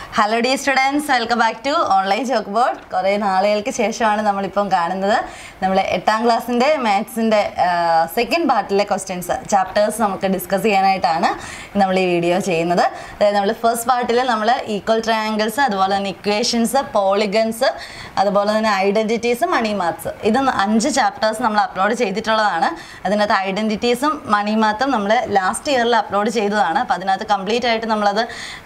hello the students welcome back to online chalk board കുറേ നാളുകൾക്ക് ശേഷമാണ് നമ്മളിപ്പം കാണുന്നത് നമ്മൾ എട്ടാം ക്ലാസ്സിൻ്റെ മാത്സിൻ്റെ സെക്കൻഡ് പാർട്ടിലെ ക്വസ്റ്റ്യൻസ് ചാപ്റ്റേഴ്സ് നമുക്ക് ഡിസ്കസ് ചെയ്യാനായിട്ടാണ് നമ്മൾ ഈ വീഡിയോ ചെയ്യുന്നത് അതായത് നമ്മൾ ഫസ്റ്റ് പാർട്ടിൽ നമ്മൾ ഈക്വൽ ട്രയാങ്കിൾസ് അതുപോലെ തന്നെ ഇക്വേഷൻസ് പോളിഗൺസ് അതുപോലെ തന്നെ ഐഡൻറ്റിറ്റീസ് മണി മാത്സ് ഇത് അഞ്ച് ചാപ്റ്റേഴ്സ് നമ്മൾ അപ്ലോഡ് ചെയ്തിട്ടുള്ളതാണ് അതിനകത്ത് ഐഡൻറ്റിറ്റീസും മണി മാത്തും നമ്മൾ ലാസ്റ്റ് ഇയറിൽ അപ്ലോഡ് ചെയ്തതാണ് അപ്പോൾ അതിനകത്ത് കംപ്ലീറ്റ് ആയിട്ട് നമ്മളത്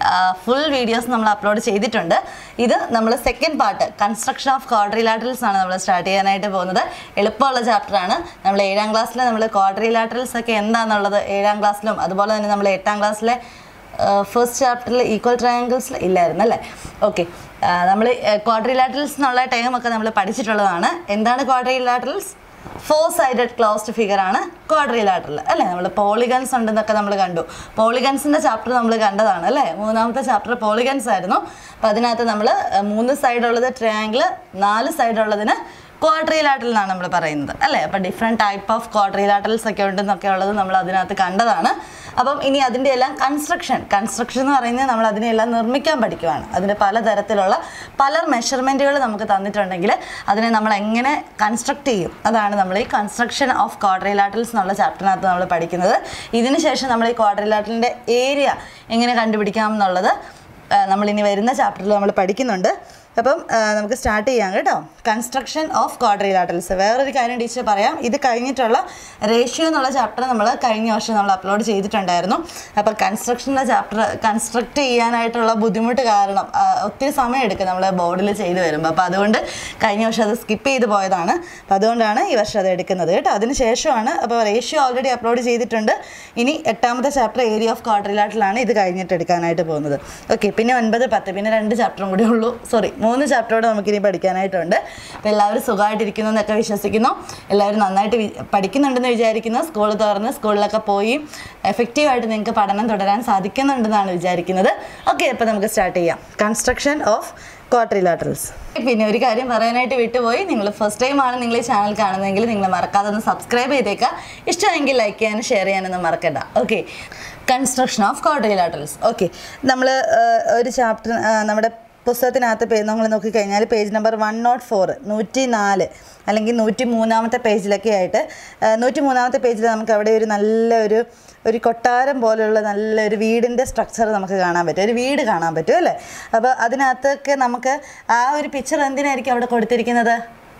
ഫുൾ വീഡിയോസ് നമ്മൾ അപ്ലോഡ് ചെയ്തിട്ടുണ്ട് ഇത് നമ്മൾ second part construction of quadrilaterals ആണ് നമ്മൾ സ്റ്റാർട്ട് ചെയ്യാനായിട്ട് പോകുന്നത് എളുപ്പമുള്ള ചാപ്റ്ററാണ് നമ്മൾ ഏഴാം ക്ലാസ്സിൽ നമ്മൾ ക്വാഡ്രിലാറ്ററൽസ് ഒക്കെ എന്താണെന്നുള്ളത് ഏഴാം ക്ലാസ്സിലും അതുപോലെ തന്നെ നമ്മൾ എട്ടാം ക്ലാസ്സിലെ ഫസ്റ്റ് ചാപ്റ്ററിൽ ഈക്വൽ ട്രയാങ്കിൾസിൽ ഇല്ലായിരുന്നു അല്ലേ ഓക്കെ നമ്മൾ ക്വാഡ്രിലാറ്ററൽസ് എന്നുള്ള ടൈമൊക്കെ നമ്മൾ പഠിച്ചിട്ടുള്ളതാണ് എന്താണ് quadrilaterals four sided closed figure ആണ് ക്വാഡ്രിലാറ്ററൽ അല്ലേ നമ്മൾ പോളിഗൺസ് ഉണ്ടെന്നൊക്കെ നമ്മൾ കണ്ടു പോളിഗൺസിൻ്റെ ചാപ്റ്റർ നമ്മൾ കണ്ടതാണ് അല്ലേ മൂന്നാമത്തെ ചാപ്റ്റർ പോളിഗൺസ് ആയിരുന്നു അപ്പം അതിനകത്ത് നമ്മൾ മൂന്ന് സൈഡുള്ളത് ട്രയാങ്കിൾ നാല് സൈഡുള്ളതിന് ക്വാഡ്രിലാറ്ററൽ എന്നാണ് നമ്മൾ പറയുന്നത് അല്ലേ അപ്പം ഡിഫറെൻറ്റ് ടൈപ്പ് ഓഫ് ക്വാഡ്രിലാറ്ററൽസ് ഒക്കെ ഉണ്ടെന്നൊക്കെ ഉള്ളത് നമ്മൾ അതിനകത്ത് കണ്ടതാണ് അപ്പം ഇനി അതിൻ്റെ എല്ലാം കൺസ്ട്രക്ഷൻ കൺസ്ട്രക്ഷൻ എന്ന് പറയുന്നത് നമ്മൾ അതിനെല്ലാം നിർമ്മിക്കാൻ പഠിക്കുവാണ് അതിൻ്റെ പലതരത്തിലുള്ള പല മെഷർമെൻറ്റുകൾ നമുക്ക് തന്നിട്ടുണ്ടെങ്കിൽ അതിനെ നമ്മൾ എങ്ങനെ കൺസ്ട്രക്ട് ചെയ്യും അതാണ് നമ്മൾ ഈ കൺസ്ട്രക്ഷൻ ഓഫ് ക്വാഡ്രിലാറ്ററൽസ് എന്നുള്ള ചാപ്റ്ററിനകത്ത് നമ്മൾ പഠിക്കുന്നത് ഇതിന് ശേഷം നമ്മൾ ഈ ക്വാഡ്രിലാറ്ററിൻ്റെ ഏരിയ എങ്ങനെ കണ്ടുപിടിക്കാം എന്നുള്ളത് നമ്മളിനി വരുന്ന ചാപ്റ്ററിൽ നമ്മൾ പഠിക്കുന്നുണ്ട് അപ്പം നമുക്ക് സ്റ്റാർട്ട് ചെയ്യാം കേട്ടോ കൺസ്ട്രക്ഷൻ ഓഫ് ക്വാഡ്രിലാറ്ററൽസ് വേറൊരു കാര്യം ടീച്ചർ പറയാം ഇത് കഴിഞ്ഞിട്ടുള്ള റേഷ്യോ എന്നുള്ള ചാപ്റ്റർ നമ്മൾ കഴിഞ്ഞ വർഷം നമ്മൾ അപ്ലോഡ് ചെയ്തിട്ടുണ്ടായിരുന്നു അപ്പോൾ കൺസ്ട്രക്ഷൻ്റെ ചാപ്റ്റർ കൺസ്ട്രക്ട് ചെയ്യാനായിട്ടുള്ള ബുദ്ധിമുട്ട് കാരണം ഒത്തിരി സമയം എടുക്കും നമ്മൾ ബോർഡിൽ ചെയ്ത് വരുമ്പോൾ അപ്പോൾ അതുകൊണ്ട് കഴിഞ്ഞ വർഷം അത് സ്കിപ്പ് ചെയ്ത് പോയതാണ് അപ്പോൾ അതുകൊണ്ടാണ് ഈ വർഷം അത് എടുക്കുന്നത് കേട്ടോ അതിന് ശേഷമാണ് അപ്പോൾ റേഷ്യോ ഓൾറെഡി അപ്ലോഡ് ചെയ്തിട്ടുണ്ട് ഇനി എട്ടാമത്തെ ചാപ്റ്റർ ഏരിയ ഓഫ് ക്വാഡ്രിലാറ്ററിലാണ് ഇത് കഴിഞ്ഞിട്ട് എടുക്കാനായിട്ട് പോകുന്നത് ഓക്കെ പിന്നെ ഒൻപത് പത്ത് പിന്നെ രണ്ട് ചാപ്റ്ററും കൂടി ഉള്ളൂ സോറി മൂന്ന് ചാപ്റ്ററോട് നമുക്കിനി പഠിക്കാനായിട്ടുണ്ട് അപ്പോൾ എല്ലാവരും സുഖമായിട്ടിരിക്കുന്നു എന്നൊക്കെ വിശ്വസിക്കുന്നു എല്ലാവരും നന്നായിട്ട് പഠിക്കുന്നുണ്ടെന്ന് വിചാരിക്കുന്നു സ്കൂൾ തുറന്ന് സ്കൂളിലൊക്കെ പോയി എഫക്റ്റീവായിട്ട് നിങ്ങൾക്ക് പഠനം തുടരാൻ സാധിക്കുന്നുണ്ടെന്നാണ് വിചാരിക്കുന്നത് ഓക്കെ അപ്പോൾ നമുക്ക് സ്റ്റാർട്ട് ചെയ്യാം കൺസ്ട്രക്ഷൻ ഓഫ് ക്വാട്രിലാറ്ററൽസ് പിന്നെ ഒരു കാര്യം പറയാനായിട്ട് വിട്ടുപോയി നിങ്ങൾ ഫസ്റ്റ് ടൈം ആണ് നിങ്ങൾ ഈ ചാനൽ കാണുന്നതെങ്കിൽ നിങ്ങൾ മറക്കാതെ ഒന്ന് സബ്സ്ക്രൈബ് ചെയ്തേക്കുക ഇഷ്ടമെങ്കിൽ ലൈക്ക് ചെയ്യാനും ഷെയർ ചെയ്യാനൊന്നും മറക്കണ്ട okay construction of quadrilaterals okay നമ്മൾ ഒരു ചാപ്റ്റർ നമ്മുടെ പുസ്തകത്തിനകത്ത് പേ നമ്മൾ നോക്കിക്കഴിഞ്ഞാൽ page number one naught four നൂറ്റി നാല് അല്ലെങ്കിൽ നൂറ്റി മൂന്നാമത്തെ പേജിലൊക്കെ ആയിട്ട് നൂറ്റി മൂന്നാമത്തെ പേജിൽ നമുക്ക് അവിടെ ഒരു നല്ല ഒരു ഒരു കൊട്ടാരം പോലെയുള്ള നല്ലൊരു വീടിൻ്റെ സ്ട്രക്ചർ നമുക്ക് കാണാൻ പറ്റും ഒരു വീട് കാണാൻ പറ്റും അല്ലേ അപ്പോൾ അതിനകത്തൊക്കെ നമുക്ക് ആ ഒരു പിക്ചർ എന്തിനായിരിക്കും അവിടെ കൊടുത്തിരിക്കുന്നത്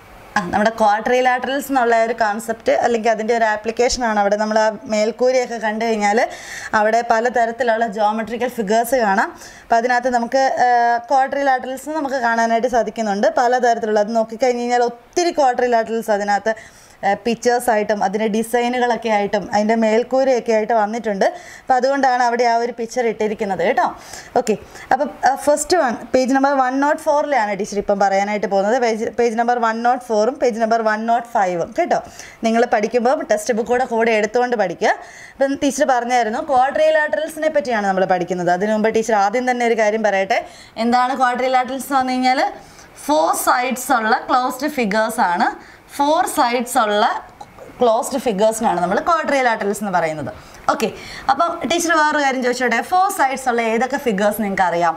ആ നമ്മുടെ ക്വാർട്ടറിലാറ്ററൽസ് എന്നുള്ള ഒരു കോൺസെപ്റ്റ് അല്ലെങ്കിൽ അതിൻ്റെ ഒരു ആപ്ലിക്കേഷനാണ് അവിടെ നമ്മൾ ആ മേൽക്കൂരയൊക്കെ കണ്ടു കഴിഞ്ഞാൽ അവിടെ പലതരത്തിലുള്ള ജോമെട്രിക്കൽ ഫിഗേഴ്സ് കാണാം അപ്പോൾ അതിനകത്ത് നമുക്ക് ക്വാർട്ടറിലാറ്ററൽസ് നമുക്ക് കാണാനായിട്ട് സാധിക്കുന്നുണ്ട് പലതരത്തിലുള്ള അത് നോക്കിക്കഴിഞ്ഞ് കഴിഞ്ഞാൽ ഒത്തിരി ക്വാർട്ടറിലാറ്ററൽസ് അതിനകത്ത് പിക്ചേഴ്സ് ആയിട്ടും അതിൻ്റെ ഡിസൈനുകളൊക്കെ ആയിട്ടും അതിൻ്റെ മേൽക്കൂരയൊക്കെ ആയിട്ട് വന്നിട്ടുണ്ട് അപ്പോൾ അതുകൊണ്ടാണ് അവിടെ ആ ഒരു പിക്ചർ ഇട്ടിരിക്കുന്നത് കേട്ടോ ഓക്കെ അപ്പം first one page number one naught ഫോറിലാണ് ടീച്ചർ ഇപ്പം പറയാനായിട്ട് പോകുന്നത് page page number one naught ഫോറും പേജ് നമ്പർ വൺ നോട്ട് ഫൈവും കേട്ടോ നിങ്ങൾ പഠിക്കുമ്പോൾ ടെക്സ്റ്റ് ബുക്ക് കൂടെ കൂടെ എടുത്തുകൊണ്ട് പഠിക്കുക അപ്പം ടീച്ചർ പറഞ്ഞായിരുന്നു ക്വാഡ്രിലാറ്ററൽസിനെ പറ്റിയാണ് നമ്മൾ പഠിക്കുന്നത് അതിനു മുമ്പ് ടീച്ചർ ആദ്യം തന്നെ ഒരു കാര്യം പറയട്ടെ എന്താണ് ക്വാഡ്രിലാറ്ററൽസ് എന്ന് പറഞ്ഞു കഴിഞ്ഞാൽ ഫോർ സൈഡ്സ് ഉള്ള ക്ലോസ്ഡ് ഫിഗേഴ്സ് ആണ് ഫോർ സൈഡ്സ് ഉള്ള ക്ലോസ്ഡ് ഫിഗേഴ്സിനാണ് നമ്മൾ ക്വാഡ്രിലാറ്ററൽസ് എന്ന് പറയുന്നത് ഓക്കെ അപ്പം ടീച്ചർ വേറൊരു കാര്യം ചോദിച്ചോട്ടെ ഫോർ സൈഡ്സ് ഉള്ള ഏതൊക്കെ ഫിഗേഴ്സ് നിങ്ങൾക്ക് അറിയാം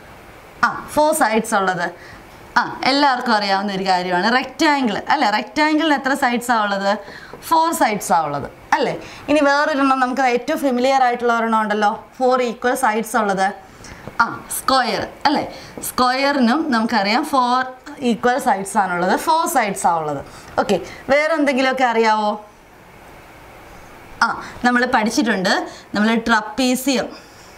ആ ഫോർ സൈഡ്സ് ഉള്ളത് ആ എല്ലാവർക്കും അറിയാവുന്ന ഒരു കാര്യമാണ് റെക്റ്റാങ്കിൾ അല്ലേ റെക്റ്റാങ്കിളിന് എത്ര സൈഡ്സാണ് ഉള്ളത് ഫോർ സൈഡ്സാണ് ഉള്ളത് അല്ലേ ഇനി വേറൊരെണ്ണം നമുക്ക് ഏറ്റവും ഫെമിലിയർ ആയിട്ടുള്ള ഒരെണ്ണം ഉണ്ടല്ലോ ഫോർ ഈക്വൽ സൈഡ്സ് ഉള്ളത് ആ സ്ക്വയർ അല്ലേ സ്ക്വയറിനും നമുക്കറിയാം ഫോർ ഈക്വൽ സൈഡ്സ് ആണുള്ളത് ഫോർ സൈഡ്സ് ആണുള്ളത് ഓക്കെ വേറെ എന്തെങ്കിലുമൊക്കെ അറിയാവോ ആ നമ്മൾ പഠിച്ചിട്ടുണ്ട് നമ്മൾ ട്രപ്പീസിയം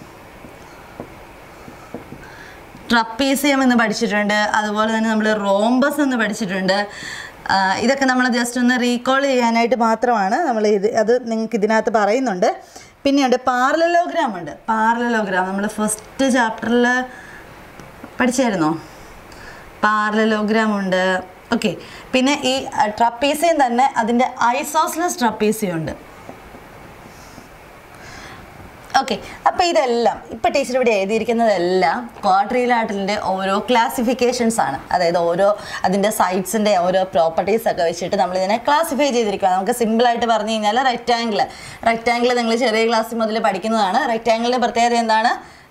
ട്രപ്പീസിയം എന്ന് പഠിച്ചിട്ടുണ്ട് അതുപോലെ തന്നെ നമ്മൾ റോംബസ് എന്ന് പഠിച്ചിട്ടുണ്ട് ഇതൊക്കെ നമ്മൾ ജസ്റ്റ് ഒന്ന് റീകോൾ ചെയ്യാനായിട്ട് മാത്രമാണ് നമ്മൾ ഇത് അത് നിങ്ങൾക്ക് ഇതിനകത്ത് പറയുന്നുണ്ട് പിന്നെയുണ്ട് പാർലലോഗ്രാം ഉണ്ട് പാർലലോഗ്രാം നമ്മൾ ഫസ്റ്റ് ചാപ്റ്ററിൽ പഠിച്ചായിരുന്നോ പാർലലോഗ്രാം ഉണ്ട് ഓക്കെ പിന്നെ ഈ ട്രപ്പീസിയം തന്നെ അതിൻ്റെ ഐസോസ്ലസ് ട്രപ്പീസിയം ഉണ്ട് ഓക്കെ അപ്പോൾ ഇതെല്ലാം ഇപ്പോൾ ടീച്ചർ ഇവിടെ എഴുതിയിരിക്കുന്നതെല്ലാം ക്വാഡ്രിലാറ്ററിൻ്റെ ഓരോ ക്ലാസിഫിക്കേഷൻസ് ആണ് അതായത് ഓരോ അതിൻ്റെ സൈഡ്സിൻ്റെ ഓരോ പ്രോപ്പർട്ടീസ് ഒക്കെ വെച്ചിട്ട് നമ്മളിതിനെ ക്ലാസിഫൈ ചെയ്തിരിക്കുക നമുക്ക് സിമ്പിളായിട്ട് പറഞ്ഞു കഴിഞ്ഞാൽ റെക്റ്റാങ്കിൾ റെക്റ്റാങ്കിൾ നിങ്ങൾ ചെറിയ ക്ലാസ്സിൽ മുതൽ പഠിക്കുന്നതാണ് റെക്റ്റാങ്കിളിൻ്റെ പ്രത്യേകത എന്താണ്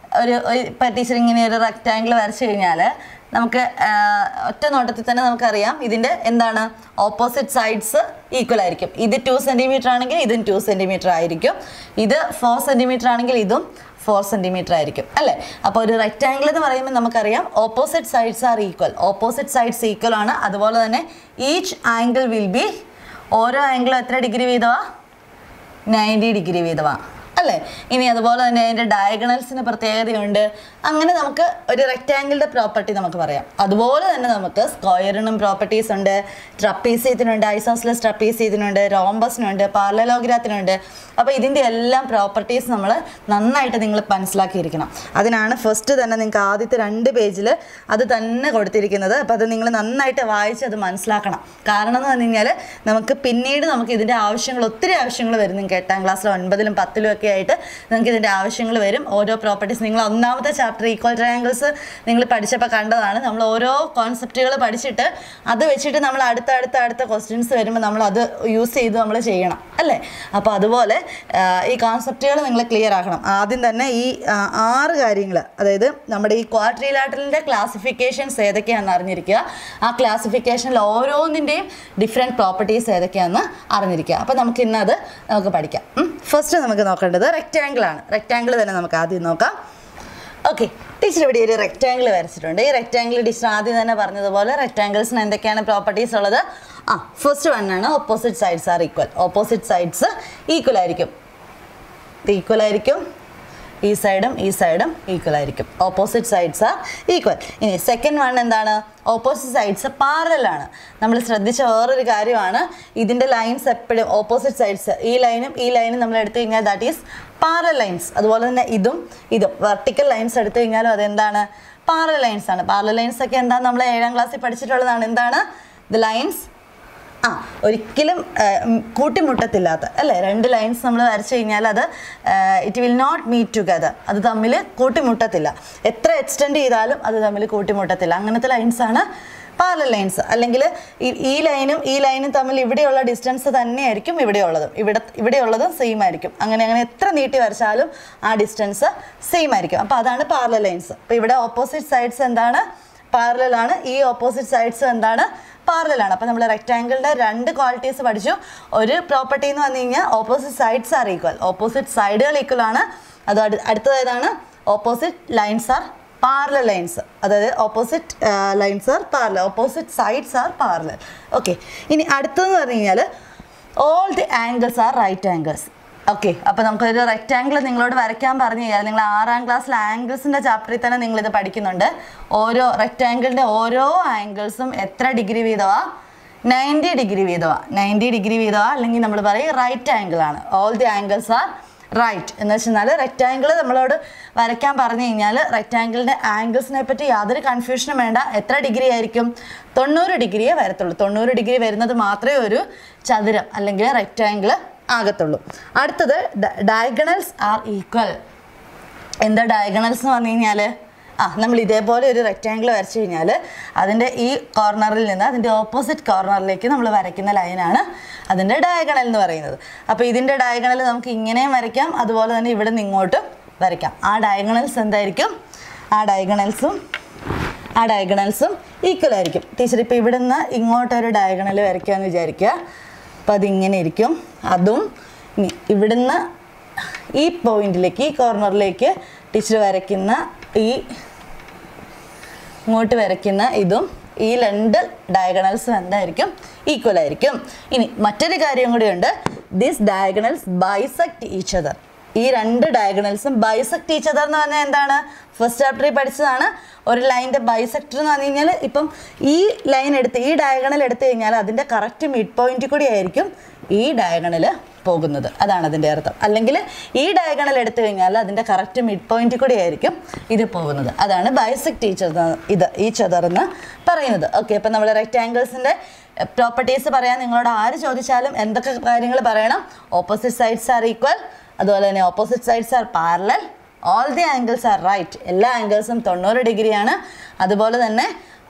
ഒരു ഒരു ഇപ്പം ടീച്ചർ ഇങ്ങനെ ഒരു റെക്റ്റാങ്കിൾ വരച്ചു കഴിഞ്ഞാൽ നമുക്ക് ആ, ഒറ്റ നോട്ടത്തിൽ തന്നെ നമുക്കറിയാം ഇതിൻ്റെ എന്താണ് ഓപ്പോസിറ്റ് സൈഡ്സ് ഈക്വൽ ആയിരിക്കും ഇത് ടു സെൻറ്റിമീറ്റർ ആണെങ്കിൽ ഇതും ടു സെൻറ്റിമീറ്റർ ആയിരിക്കും ഇത് ഫോർ സെൻറ്റിമീറ്റർ ആണെങ്കിൽ ഇതും ഫോർ സെൻറ്റിമീറ്റർ ആയിരിക്കും അല്ലേ അപ്പോൾ ഒരു റെക്റ്റാങ്കിൾ എന്ന് പറയുമ്പോൾ നമുക്കറിയാം opposite sides are equal opposite sides equal ആണ് അതുപോലെ തന്നെ ഈച്ച് ആംഗിൾ വിൽ ബി ഓരോ ആംഗിളും എത്ര ഡിഗ്രി വീതമാണ് നയൻറ്റി ഡിഗ്രി വീതമാണ് അല്ലേ ഇനി അതുപോലെ തന്നെ അതിൻ്റെ ഡയഗണൽസിന് പ്രത്യേകതയുണ്ട് അങ്ങനെ നമുക്ക് ഒരു റെക്റ്റാങ്കിളിൻ്റെ പ്രോപ്പർട്ടി നമുക്ക് പറയാം അതുപോലെ തന്നെ നമുക്ക് സ്ക്വയറിനും പ്രോപ്പർട്ടീസ് ഉണ്ട് ട്രപ്പീസിയത്തിനുണ്ട് ഐസോസ്ലസ് ട്രപ്പീസിയത്തിനുണ്ട് റോംബസിനുണ്ട് പാർലലോഗ്രാത്തിനുണ്ട് അപ്പോൾ ഇതിൻ്റെ എല്ലാം പ്രോപ്പർട്ടീസ് നമ്മൾ നന്നായിട്ട് നിങ്ങൾ മനസ്സിലാക്കിയിരിക്കണം അതിനാണ് ഫസ്റ്റ് തന്നെ നിങ്ങൾക്ക് ആദ്യത്തെ രണ്ട് പേജിൽ അത് തന്നെ കൊടുത്തിരിക്കുന്നത് അപ്പോൾ അത് നിങ്ങൾ നന്നായിട്ട് വായിച്ച് അത് മനസ്സിലാക്കണം കാരണം എന്ന് പറഞ്ഞു കഴിഞ്ഞാൽ നമുക്ക് പിന്നീട് നമുക്ക് ഇതിൻ്റെ ആവശ്യങ്ങൾ ഒത്തിരി ആവശ്യങ്ങൾ വരും നിങ്ങൾക്ക് എട്ടാം ക്ലാസ്സിലും ഒൻപതിലും പത്തിലും ഒക്കെ ആയിട്ട് നിങ്ങൾക്ക് ഇതിൻ്റെ ആവശ്യങ്ങൾ വരും ഓരോ പ്രോപ്പർട്ടീസ് നിങ്ങൾ ഒന്നാമത്തെ ചാപ്റ്റർ ഈക്വൽ ട്രയാങ്കിൾസ് നിങ്ങൾ പഠിച്ചപ്പോൾ കണ്ടതാണ് നമ്മൾ ഓരോ കോൺസെപ്റ്റുകൾ പഠിച്ചിട്ട് അത് വെച്ചിട്ട് നമ്മൾ അടുത്ത അടുത്ത അടുത്ത ക്വസ്റ്റ്യൻസ് വരുമ്പോൾ നമ്മൾ അത് യൂസ് ചെയ്ത് നമ്മൾ ചെയ്യണം അല്ലേ അപ്പോൾ അതുപോലെ ആ, ഈ കോൺസെപ്റ്റുകൾ നിങ്ങൾ ക്ലിയർ ആക്കണം ആദ്യം തന്നെ ഈ ആ, ആറ് കാര്യങ്ങൾ അതായത് നമ്മുടെ ഈ ക്വാഡ്രിലാറ്ററിൻ്റെ ക്ലാസിഫിക്കേഷൻസ് ഏതൊക്കെയാണെന്ന് അറിഞ്ഞിരിക്കുക ആ ക്ലാസിഫിക്കേഷനിൽ ഓരോന്നിൻ്റെയും ഡിഫറെൻറ്റ് പ്രോപ്പർട്ടീസ് ഏതൊക്കെയാണെന്ന് അറിഞ്ഞിരിക്കുക അപ്പോൾ നമുക്ക് ഇന്നത് നമുക്ക് പഠിക്കാം ഫസ്റ്റ് നമുക്ക് നോക്കേണ്ടത് റെക്റ്റാങ്കിൾ ആണ് റെക്റ്റാങ്കിൾ തന്നെ നമുക്ക് ആദ്യം നോക്കാം ഓക്കെ ടീച്ചർ ഇവിടെ ഒരു റെക്റ്റാങ്കിൾ വരച്ചിട്ടുണ്ട് ഈ റെക്റ്റാങ്കിൾ ടീച്ചർ ആദ്യം തന്നെ പറഞ്ഞതുപോലെ റെക്റ്റാങ്കിൾസിന് എന്തൊക്കെയാണ് പ്രോപ്പർട്ടീസ് ഉള്ളത് ആ ഫസ്റ്റ് വൺ ആണ് opposite sides are equal opposite sides equal ആയിരിക്കും ഈക്വൽ ആയിരിക്കും ഈ സൈഡും ഈ സൈഡും ഈക്വൽ ആയിരിക്കും ഓപ്പോസിറ്റ് സൈഡ്സ് ആർ ഈക്വൽ ഇനി സെക്കൻഡ് വൺ എന്താണ് ഓപ്പോസിറ്റ് സൈഡ്സ് പാരലാണ് നമ്മൾ ശ്രദ്ധിച്ച വേറൊരു കാര്യമാണ് ഇതിൻ്റെ ലൈൻസ് എപ്പോഴും ഓപ്പോസിറ്റ് സൈഡ്സ് ഈ ലൈനും ഈ ലൈനും നമ്മൾ എടുത്തു കഴിഞ്ഞാൽ ദാറ്റ് ഈസ് പാരൽ ലൈൻസ് അതുപോലെ തന്നെ ഇതും ഇതും വെർട്ടിക്കൽ ലൈൻസ് എടുത്തു കഴിഞ്ഞാലും അതെന്താണ് പാരൽ ലൈൻസ് ആണ് പാരൽ ലൈൻസ് ഒക്കെ എന്താണ് നമ്മൾ ഏഴാം ക്ലാസ്സിൽ പഠിച്ചിട്ടുള്ളതാണ് എന്താണ് ദ ലൈൻസ് ആ ഒരിക്കലും ആ, ഉം, കൂട്ടിമുട്ടത്തില്ലാത്ത അല്ലേ രണ്ട് ലൈൻസ് നമ്മൾ വരച്ചു കഴിഞ്ഞാൽ അത് it will not meet together അത് തമ്മിൽ കൂട്ടിമുട്ടത്തില്ല എത്ര എക്സ്റ്റെൻഡ് ചെയ്താലും അത് തമ്മിൽ കൂട്ടിമുട്ടത്തില്ല അങ്ങനത്തെ ലൈൻസാണ് പാരലൽ ലൈൻസ് അല്ലെങ്കിൽ ഈ ലൈനും ഈ ലൈനും തമ്മിൽ ഇവിടെയുള്ള ഡിസ്റ്റൻസ് തന്നെയായിരിക്കും ഇവിടെയുള്ളതും ഇവിടെ ഇവിടെയുള്ളതും സെയിം ആയിരിക്കും അങ്ങനെ അങ്ങനെ എത്ര നീട്ടി വരച്ചാലും ആ ഡിസ്റ്റൻസ് സെയിം ആയിരിക്കും അപ്പോൾ അതാണ് പാരലൽ ലൈൻസ് അപ്പോൾ ഇവിടെ ഓപ്പോസിറ്റ് സൈഡ്സ് എന്താണ് പാരലൽ ആണ് ഈ ഓപ്പോസിറ്റ് സൈഡ്സ് എന്താണ് പാരലൽ ആണ് അപ്പോൾ നമ്മൾ റെക്റ്റാങ്കിളിൻ്റെ രണ്ട് ക്വാളിറ്റീസ് പഠിച്ചു ഒരു പ്രോപ്പർട്ടി എന്ന് പറഞ്ഞു കഴിഞ്ഞാൽ opposite sides are equal opposite സൈഡുകൾ ഈക്വൽ ആണ് അത് അടു- അടുത്തത് ഏതാണ് opposite lines are parallel lines അതായത് opposite lines are parallel opposite sides are parallel okay ഇനി അടുത്തതെന്ന് പറഞ്ഞു കഴിഞ്ഞാൽ all the angles are right angles okay അപ്പോൾ നമുക്കൊരു റെക്റ്റാങ്കിൾ നിങ്ങളോട് വരയ്ക്കാൻ പറഞ്ഞു കഴിഞ്ഞാൽ നിങ്ങൾ ആറാം ക്ലാസ്സിൽ ആംഗിൾസിൻ്റെ ചാപ്റ്ററിൽ തന്നെ നിങ്ങളിത് പഠിക്കുന്നുണ്ട് ഓരോ റെക്റ്റാങ്കിളിൻ്റെ ഓരോ ആംഗിൾസും എത്ര ഡിഗ്രി വീതമാ നയൻറ്റി ഡിഗ്രി വീതമാ നയൻറ്റി ഡിഗ്രി വീതമാ അല്ലെങ്കിൽ നമ്മൾ പറയും റൈറ്റ് ആംഗിൾ ആണ് all the angles are right എന്ന് വെച്ചാൽ റെക്റ്റാങ്കിൾ നമ്മളോട് വരയ്ക്കാൻ പറഞ്ഞു കഴിഞ്ഞാൽ റെക്റ്റാങ്കിളിൻ്റെ ആംഗിൾസിനെ പറ്റി യാതൊരു കൺഫ്യൂഷനും വേണ്ട എത്ര ഡിഗ്രി ആയിരിക്കും തൊണ്ണൂറ് ഡിഗ്രിയേ വരത്തുള്ളൂ തൊണ്ണൂറ് ഡിഗ്രി വരുന്നത് മാത്രമേ ഒരു ചതുരം അല്ലെങ്കിൽ റെക്റ്റാങ്കിൾ ആകത്തുള്ളൂ അടുത്തത് ഡയഗണൽസ് ആർ ഈക്വൽ എന്താ ഡയഗണൽസ് എന്ന് പറഞ്ഞു കഴിഞ്ഞാൽ ആ നമ്മൾ ഇതേപോലെ ഒരു റെക്റ്റാങ്കിൾ വരച്ചു കഴിഞ്ഞാൽ അതിൻ്റെ ഈ കോർണറിൽ നിന്ന് അതിൻ്റെ ഓപ്പോസിറ്റ് കോർണറിലേക്ക് നമ്മൾ വരയ്ക്കുന്ന ലൈനാണ് അതിൻ്റെ ഡയഗണൽ എന്ന് പറയുന്നത് അപ്പോൾ ഇതിൻ്റെ ഡയഗണൽ നമുക്ക് ഇങ്ങനെയും വരയ്ക്കാം അതുപോലെ തന്നെ ഇവിടെ നിന്ന് ഇങ്ങോട്ടും വരയ്ക്കാം ആ ഡയഗണൽസ് എന്തായിരിക്കും ആ ഡയഗണൽസും ആ ഡയഗണൽസും ഈക്വൽ ആയിരിക്കും ടീച്ചർ ഇപ്പോൾ ഇവിടെ നിന്ന് ഇങ്ങോട്ടൊരു ഡയഗണൽ വരയ്ക്കാമെന്ന് വിചാരിക്കുക അപ്പോൾ അതിങ്ങനെ ഇരിക്കും അതും ഇനി ഇവിടുന്ന് ഈ പോയിന്റിലേക്ക് ഈ കോർണറിലേക്ക് ടീച്ചർ വരയ്ക്കുന്ന ഈ ഇങ്ങോട്ട് വരയ്ക്കുന്ന ഇതും ഈ രണ്ട് ഡയഗണൽസും എന്തായിരിക്കും ഈക്വൽ ആയിരിക്കും ഇനി മറ്റൊരു കാര്യം കൂടിയുണ്ട് this diagonals bisect each other ഈ രണ്ട് ഡയഗണൽസും ബൈസെക്ട് ഈച്ച് അതർ എന്ന് പറഞ്ഞാൽ എന്താണ് ഫസ്റ്റ് ചാപ്റ്ററിൽ പഠിച്ചതാണ് ഒരു ലൈൻ്റെ ബൈസെക്ടർ എന്ന് പറഞ്ഞു കഴിഞ്ഞാൽ ഇപ്പം ഈ ലൈൻ എടുത്ത് ഈ ഡയഗണൽ എടുത്തു കഴിഞ്ഞാൽ അതിൻ്റെ കറക്റ്റ് മിഡ് പോയിന്റ് കൂടി ആയിരിക്കും ഈ ഡയഗണൽ പോകുന്നത് അതാണ് അതിൻ്റെ അർത്ഥം അല്ലെങ്കിൽ ഈ ഡയഗണൽ എടുത്തു കഴിഞ്ഞാൽ അതിൻ്റെ കറക്റ്റ് മിഡ് പോയിന്റ് കൂടി ആയിരിക്കും ഇത് പോകുന്നത് അതാണ് ബൈസെക്ട് ടീച്ചർ ഇത് ഈ ചതർന്ന് പറയുന്നത് ഓക്കെ അപ്പം നമ്മൾ റെക്റ്റാങ്കിൾസിൻ്റെ പ്രോപ്പർട്ടീസ് പറയാൻ നിങ്ങളോട് ആര് ചോദിച്ചാലും എന്തൊക്കെ കാര്യങ്ങൾ പറയണം ഓപ്പോസിറ്റ് സൈഡ്സ് ആർ ഈക്വൽ അതുപോലെ തന്നെ opposite sides are parallel all the angles are right എല്ലാ ആംഗിൾസും തൊണ്ണൂറ് ഡിഗ്രിയാണ് അതുപോലെ തന്നെ